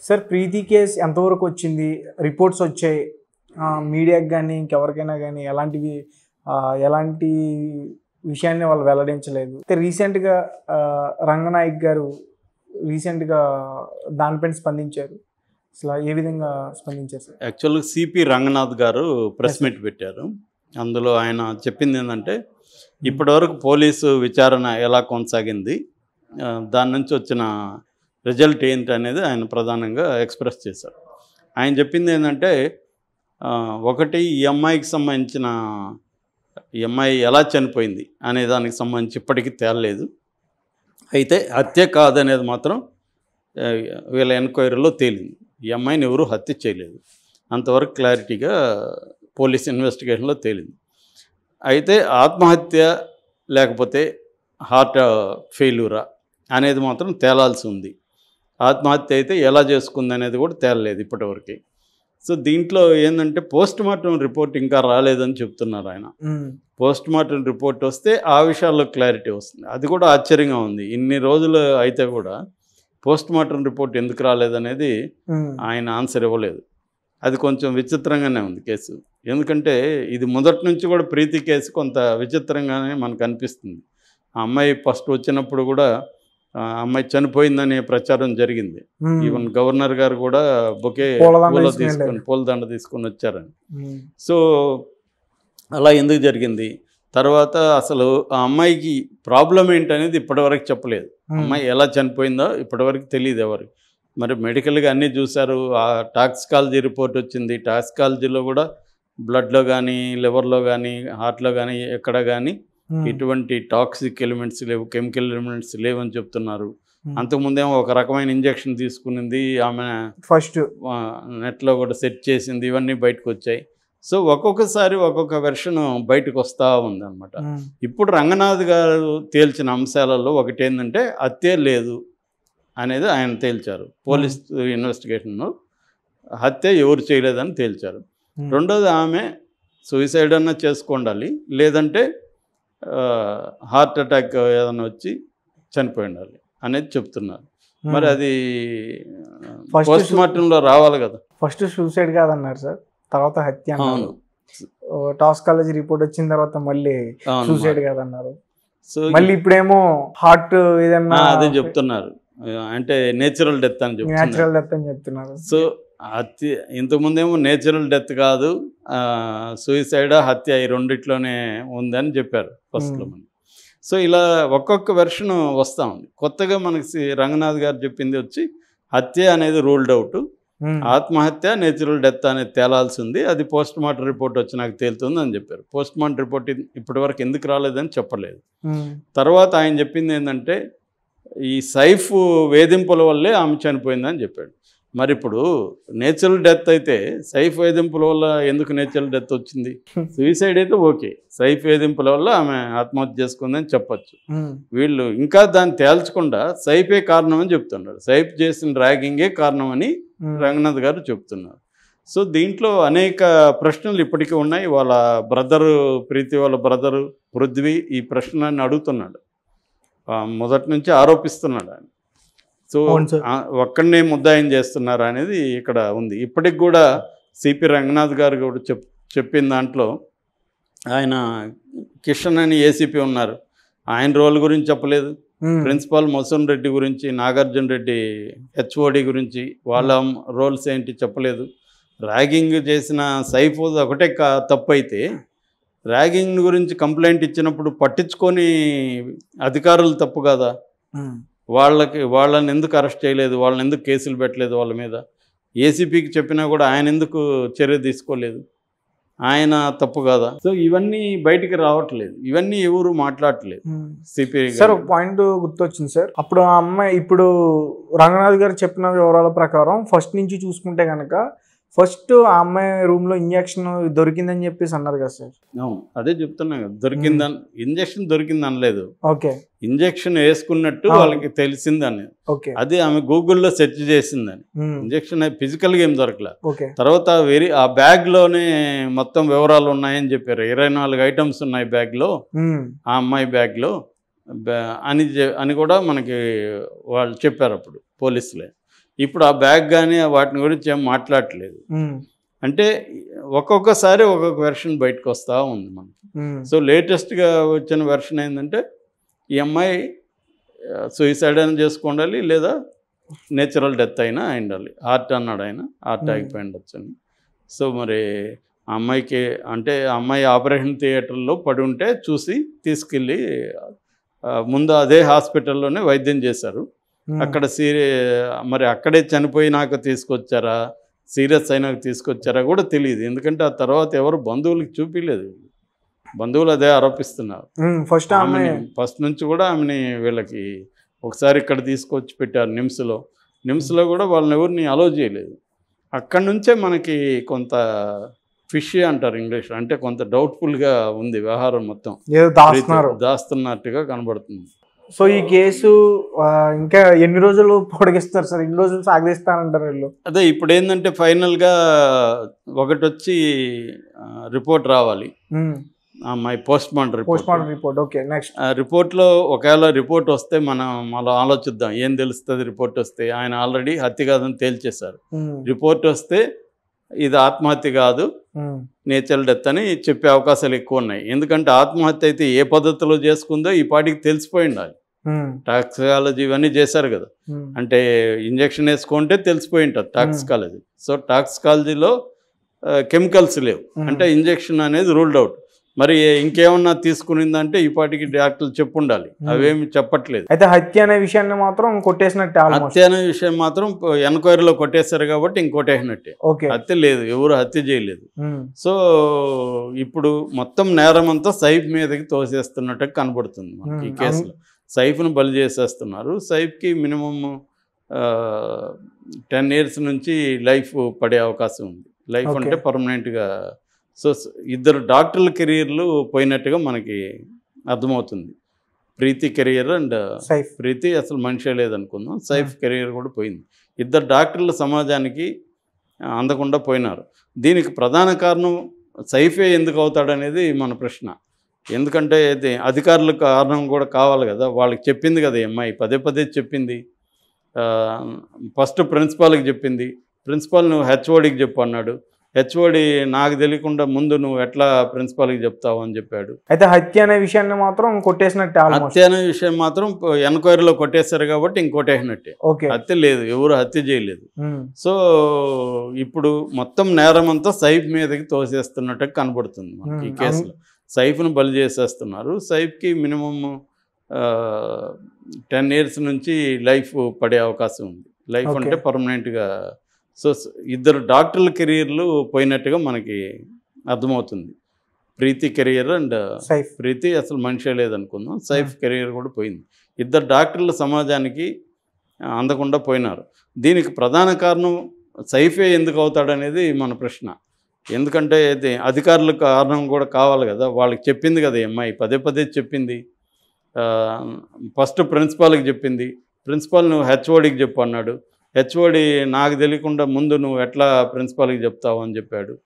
Sir ప్రీతి case ఎంతవరకు వచ్చింది reports వచ్చాయి ఆ, మీడియాకి కానీ ఇంకెవరికైనా కానీ ఎలాంటివి ఆ, ఎలాంటి విషయాన్ని వాళ్ళు వెల్లడించలేదు అయితే రీసెంట్గా ఆ, రంగనాయక్ గారు రీసెంట్గా దానిపైన స్పందించారు అసలు ఏ విధంగా స్పందించారు సార్ యాక్చువల్గా సిపి రంగనాథ్ గారు ప్రెస్ మీట్ పెట్టారు అందులో ఆయన చెప్పింది ఏంటంటే ఇప్పటివరకు పోలీసు విచారణ ఎలా కొనసాగింది ఆ, దాని నుంచి వచ్చిన రిజల్ట్ ఏంటి అనేది ఆయన ప్రధానంగా ఎక్స్ప్రెస్ చేశారు ఆయన చెప్పింది ఏంటంటే ఆ, ఒకటి ఈ అమ్మాయికి సంబంధించిన ఈ అమ్మాయి ఎలా చనిపోయింది అనే దానికి సంబంధించి ఇప్పటికీ తేలలేదు అయితే హత్య కాదనేది మాత్రం ఆ, వీళ్ళ ఎంక్వైరీలో తేలింది ఈ అమ్మాయిని ఎవరు హత్య చేయలేదు అంతవరకు క్లారిటీగా పోలీస్ ఇన్వెస్టిగేషన్లో తేలింది అయితే ఆత్మహత్య లేకపోతే హార్ట్ ఫెయిల్యూరా అనేది మాత్రం తేలాల్సి ఉంది ఆత్మహత్య అయితే ఎలా చేసుకుంది అనేది కూడా తేలలేదు ఇప్పటివరకు సో దీంట్లో ఏంటంటే పోస్ట్ మార్టం రిపోర్ట్ ఇంకా రాలేదని చెప్తున్నారు ఆయన ఉమ్, పోస్ట్ మార్టం రిపోర్ట్ వస్తే ఆ విషయాల్లో క్లారిటీ వస్తుంది అది కూడా ఆశ్చర్యంగా ఉంది ఇన్ని రోజులు అయితే కూడా పోస్ట్ మార్టం రిపోర్ట్ ఎందుకు రాలేదనేది ఉమ్, ఆయన ఆన్సర్ ఇవ్వలేదు అది కొంచెం విచిత్రంగానే ఉంది కేసు ఎందుకంటే ఇది మొదటి నుంచి కూడా ప్రీతి కేసు కొంత విచిత్రంగానే మనకు అనిపిస్తుంది ఆ అమ్మాయి ఫస్ట్ వచ్చినప్పుడు కూడా ఆ అమ్మాయి చనిపోయిందనే ప్రచారం జరిగింది ఉమ్, ఈవెన్ గవర్నర్ గారు కూడా బొకే పూలదండ పూల తీసుకుని తీసుకొని వెళ్ళారు. పూలదండ తీసుకొని వచ్చారని ఉమ్, సో అలా ఎందుకు జరిగింది తర్వాత అసలు ఆ అమ్మాయికి ప్రాబ్లం ఏంటనేది ఇప్పటివరకు చెప్పలేదు ఉమ్, అమ్మాయి ఎలా చనిపోయిందో ఇప్పటివరకు తెలియదు ఎవరు మరి మెడికల్గా అన్నీ చూశారు ఆ టాక్సికాలజీ రిపోర్ట్ వచ్చింది టాక్సికాలజీలో కూడా బ్లడ్లో కానీ లివర్లో కానీ హార్ట్లో కానీ ఎక్కడ కానీ ఉమ్, ఎటువంటి టాక్సిక్ ఎలిమెంట్స్ లేవు కెమికల్ ఎలిమెంట్స్ లేవని చెప్తున్నారు ఉమ్. అంతకుముందేమో ఒక రకమైన ఇంజెక్షన్ తీసుకునింది ఆమె ఫస్ట్ ఆ, నెట్లో కూడా సెట్ చేసింది ఇవన్నీ బయటకు వచ్చాయి సో ఒక్కొక్కసారి ఒక్కొక్క వెర్షన్ బయటకు వస్తూ ఉందన్నమాట ఉమ్, ఇప్పుడు రంగనాథ్ గారు తేల్చిన అంశాలలో ఒకటి ఏంటంటే హత్య లేదు అనేది ఆయన తేల్చారు పోలీస్ ఇన్వెస్టిగేషన్లో హత్య ఎవరు చేయలేదని తేల్చారు ఉమ్, రెండోది ఆమె సూసైడ్ అన్నా చేసుకోండాలి లేదంటే హార్ట్ అటాక్ ఏదైనా వచ్చి చనిపోయి ఉండాలి అనేది చెప్తున్నారు మరి అది First పోస్ట్ సు- మార్టంలో రావాలి కదా ఫస్ట్ సూసైడ్ కాదన్నారు సార్ తర్వాత హత్య అన్నారు అవును టాక్సాలజీ రిపోర్ట్ వచ్చిన తర్వాత మళ్ళీ అవును సూసైడ్ కాదన్నారు సో మళ్ళీ ఇప్పుడేమో హార్ట్ ఏదన్నా ఆ, అదే చెప్తున్నారు అంటే నేచురల్ డెత్ అని చెప్తున్నారు న్యాచురల్ డెత్ అని చెప్తున్నారు సో హత్య ఇంతకుముందేమో నేచురల్ డెత్ కాదు సూసైడ్ హత్య ఈ రెండిట్లోనే ఉందని చెప్పారు ఫస్ట్లో Hmm. మనం సో ఇలా ఒక్కొక్క వెర్షన్ వస్తూ ఉంది కొత్తగా మనకి సి- రంగనాథ్ గారు చెప్పింది వచ్చి హత్య అనేది రూల్డ్ అవుట్ ఉమ్, ఆత్మహత్య నేచురల్ డెత్ అనేది తేలాల్సి ఉంది అది పోస్ట్ మార్టం రిపోర్ట్ వచ్చి నాకు తేలుతుంది అని చెప్పారు పోస్ట్ మార్టం రిపోర్ట్ ఇప్పటివరకు ఎందుకు రాలేదని చెప్పలేదు ఉమ్, తర్వాత ఆయన చెప్పింది ఏంటంటే ఈ సైఫ్ వేధింపుల వల్లే ఆమె చనిపోయిందని చెప్పాడు మరి ఇప్పుడు నేచురల్ డెత్ అయితే సైఫ్ వేధింపుల వల్ల ఎందుకు నేచురల్ డెత్ వచ్చింది సూసైడ్ అయితే ఓకే సైఫ్ వేధింపుల వల్ల ఆమె ఆత్మహత్య చేసుకుందని చెప్పొచ్చు ఉమ్, వీళ్ళు ఇంకా దాన్ని తేల్చకుండా సైఫే కారణం అని చెప్తున్నారు సైఫ్ చేసిన ర్యాగింగే కారణం అని ఉమ్, రంగనాథ్ గారు చెప్తున్నారు సో దీంట్లో అనేక ప్రశ్నలు ఇప్పటికీ ఉన్నాయి వాళ్ళ బ్రదరు ప్రీతి వాళ్ళ బ్రదరు పృథ్వీ ఈ ప్రశ్నని అడుగుతున్నాడు ఆ, మొదటి నుంచి ఆరోపిస్తున్నాడు ఆయన సో అవును సార్. ఆ, ఒక్కడనే ముద్దాయం చేస్తున్నారు అనేది ఇక్కడ ఉంది ఇప్పటికి కూడా సిపి రంగనాథ్ గారు కూడా చెప్ చెప్పిన దాంట్లో ఆయన కిషన్ అని ఏసీపీ ఉన్నారు ఆయన రోల్ గురించి చెప్పలేదు ఉమ్, ప్రిన్సిపాల్ మొసన్ రెడ్డి గురించి నాగార్జున రెడ్డి హెచ్ఓడి గురించి వాళ్ళ రోల్స్ ఏంటి చెప్పలేదు ర్యాగింగ్ చేసిన సైఫ్ ఒకటే కా తప్పు అయితే ర్యాగింగ్ గురించి కంప్లైంట్ ఇచ్చినప్పుడు పట్టించుకొని అధికారులు తప్పు కదా ఉమ్, వాళ్ళకి వాళ్ళని ఎందుకు అరెస్ట్ చేయలేదు వాళ్ళని ఎందుకు కేసులు పెట్టలేదు వాళ్ళ మీద ఏసీపీకి చెప్పినా కూడా ఆయన ఎందుకు చర్య తీసుకోలేదు ఆయన తప్పు కదా సో ఇవన్నీ బయటికి రావట్లేదు ఇవన్నీ ఎవరు మాట్లాడట్లేదు ఉమ్. సిపి సార్ ఒక పాయింట్ గుర్తొచ్చింది సార్ అప్పుడు ఆ అమ్మాయి ఇప్పుడు రంగనాథ్ గారు చెప్పిన వివరాల ప్రకారం ఫస్ట్ నుంచి చూసుకుంటే కనుక ఫస్ట్ ఆ అమ్మాయి రూమ్ లో ఇంజక్షన్ దొరికిందని చెప్పేసి అన్నారు కదా సార్ అవును అదే చెప్తున్నా కదా దొరికిందని ఇంజక్షన్ దొరికింది అనలేదు ఓకే ఇంజక్షన్ వేసుకున్నట్టు అవును. వాళ్ళకి తెలిసిందని ఓకే అది ఆమె గూగుల్లో సెర్చ్ చేసిందని ఉమ్, ఇంజక్షన్ ఫిజికల్గా ఏం దొరకలే ఓకే తర్వాత వెరీ ఆ బ్యాగ్లోనే మొత్తం వివరాలు ఉన్నాయని చెప్పారు ఇరవై నాలుగు ఐటమ్స్ ఉన్నాయి బ్యాగ్లో ఉమ్, ఆ అమ్మాయి బ్యాగ్లో బ్యా- అని చె- అని కూడా మనకి వాళ్ళు చెప్పారు అప్పుడు పోలీసులే ఇప్పుడు ఆ బ్యాగ్ కానీ వాటిని గురించి ఏం మాట్లాడట్లేదు ఉమ్, అంటే ఒక్కొక్కసారి ఒక్కొక్క వెర్షన్ బయటకు వస్తూ ఉంది మనకి ఉమ్, సో లేటెస్ట్గా వచ్చిన వెర్షన్ ఏంటంటే ఈ అమ్మాయి సూయిసైడ్ అయినా చేసుకోండాలి లేదా నేచురల్ డెత్ అయినా అయిండాలి హార్ట్ అన్నాడు ఆయన హార్ట్ Hmm. ఆగిపోయి ఉండొచ్చు అని సో మరి ఆ అమ్మాయికి అంటే ఆ అమ్మాయి ఆపరేషన్ థియేటర్లో పడి ఉంటే చూసి తీసుకెళ్ళి ఆ, ముందు అదే హాస్పిటల్లోనే వైద్యం చేశారు ఉమ్, అక్కడ సీరి మరి అక్కడే చనిపోయినాక తీసుకొచ్చారా సీరియస్ అయినాక తీసుకొచ్చారా కూడా తెలియదు ఎందుకంటే ఆ తర్వాత ఎవరు బంధువులకు చూపించలేదు బంధువులు అదే ఆరోపిస్తున్నారు ఉమ్, ఫస్ట్ ఆమె ఆమెని ఫస్ట్ నుంచి కూడా ఆమెని వీళ్ళకి ఒకసారి ఇక్కడ తీసుకొచ్చి పెట్టారు నిమ్స్లో నిమ్స్లో కూడా వాళ్ళని ఎవరిని అలో చేయలేదు అక్కడి నుంచే మనకి కొంత ఫిష్ అంటారు ఇంగ్లీష్ అంటే కొంత డౌట్ఫుల్గా ఉంది వ్యవహారం మొత్తం ఏదో దాస్తున్నారు దాస్తున్నట్టుగా కనబడుతుంది సో ఈ కేసు ఆ, ఇంకా ఎన్ని రోజులు పొడిగిస్తారు సార్ ఎన్ని రోజులు సాగదీస్తానంటారు వీళ్ళు అదే ఇప్పుడు ఏంటంటే ఫైనల్గా ఒకటి వచ్చి రిపోర్ట్ రావాలి మై post mortem post report mortem report okay next ఆ రిపోర్ట్లో ఒకవేళ రిపోర్ట్ వస్తే మనం మళ్ళీ ఆలోచిద్దాం ఏం తెలుస్తుంది రిపోర్ట్ వస్తే ఆయన ఆల్రెడీ హత్య కాదని తేల్చేశారు రిపోర్ట్ వస్తే ఇది ఆత్మహత్య కాదు నేచురల్ డెత్ అని చెప్పే అవకాశాలు ఎక్కువ ఉన్నాయి ఎందుకంటే ఆత్మహత్య అయితే ఏ పద్ధతిలో చేసుకుందో ఈ పాటికి తెలిసిపోయి ఉండాలి టాక్సికాలజీ ఇవన్నీ చేశారు కదా అంటే ఇంజెక్షన్ వేసుకుంటే తెలిసిపోయి ఉంటుంది టాక్సికాలజీ సో టాక్సికాలజీలో కెమికల్స్ లేవు అంటే ఇంజెక్షన్ అనేది రూల్డ్ అవుట్ మరి ఇంకేమన్నా తీసుకునిందంటే ఈ పాటికి డాక్టర్లు చెప్పు ఉండాలి అవేమి చెప్పట్లేదు అయితే హత్య అనే విషయాన్ని మాత్రం కొట్టేసినట్టే ఆల్మోస్ట్ హత్య అనే విషయం మాత్రం ఎన్క్వైరీలో కొట్టేశారు కాబట్టి ఇంకొట్టేసినట్టే ఓకే హత్య లేదు ఎవరు హత్య చేయలేదు సో ఇప్పుడు మొత్తం నేరం అంతా సైఫ్ మీదకి తోసేస్తున్నట్టు కనబడుతుంది మనకి ఈ Hmm. కేసులో సైఫ్ను బలి చేసేస్తున్నారు సైఫ్కి మినిమం టెన్ ఇయర్స్ నుంచి లైఫ్ పడే అవకాశం ఉంది లైఫ్ Okay. అంటే పర్మనెంట్గా సో స- ఇద్దరు డాక్టర్ల కెరీర్లు పోయినట్టుగా మనకి అర్థమవుతుంది ప్రీతి కెరియర్ అండ్ సైఫ్ ప్రీతి అసలు మనిషే లేదనుకుందాం సైఫ్ కెరీర్ కూడా పోయింది ఇద్దరు డాక్టర్ల సమాజానికి ఆ, అందకుండా పోయినారు దీనికి ప్రధాన కారణం సైఫే ఎందుకు అవుతాడనేది మన ప్రశ్న ఎందుకంటే ఇది అధికారులకు కారణం కూడా కావాలి కదా వాళ్ళకి చెప్పింది కదా ఈ అమ్మాయి పదే పదే చెప్పింది ఫస్ట్ ప్రిన్సిపాల్కి చెప్పింది ప్రిన్సిపాల్ నువ్వు హెచ్ఓడికి చెప్పు అన్నాడు హెచ్ఓడి నాకు తెలియకుండా ముందు నువ్వు ఎట్లా ప్రిన్సిపాల్కి చెప్తావు అని చెప్పాడు అయితే హత్య అనే విషయాన్ని మాత్రం కొట్టేసినట్టే ఆల్మోస్ట్ హత్య అనే విషయం మాత్రం ఎన్క్వైరీలో కొట్టేశారు కాబట్టి ఇంకోటేసినట్టే ఓకే హత్య లేదు ఎవరు హత్య చేయలేదు సో ఇప్పుడు మొత్తం నేరం అంతా సైఫ్ మీదకి తోసేస్తున్నట్టు కనబడుతుంది మనకి ఈ Hmm. కేసులో సైఫ్ను బలి చేసేస్తున్నారు సైఫ్కి మినిమం టెన్ ఇయర్స్ నుంచి లైఫ్ పడే అవకాశం ఉంది లైఫ్ Okay. అంటే పర్మనెంట్గా సో స- ఇద్దరు డాక్టర్ల కెరీర్లు పోయినట్టుగా మనకి అర్థమవుతుంది ప్రీతి కెరియర్ అండ్ సైఫ్ ప్రీతి అసలు మనిషే లేదనుకుందాం సైఫ్ కెరీర్ కూడా పోయింది ఇద్దరు డాక్టర్ల సమాజానికి ఆ, అందకుండా పోయినారు దీనికి ప్రధాన కారణం సైఫే ఎందుకు అవుతాడనేది మన ప్రశ్న ఎందుకంటే ఇది అధికారులకు కారణం కూడా కావాలి కదా వాళ్ళకి చెప్పింది కదా ఈ అమ్మాయి పదే పదే చెప్పింది ఫస్ట్ ప్రిన్సిపాల్కి చెప్పింది ప్రిన్సిపాల్ నువ్వు హెచ్ఓడికి చెప్పు అన్నాడు హెచ్ఓడి నాకు తెలియకుండా ముందు నువ్వు ఎట్లా ప్రిన్సిపాల్కి చెప్తావు అని చెప్పాడు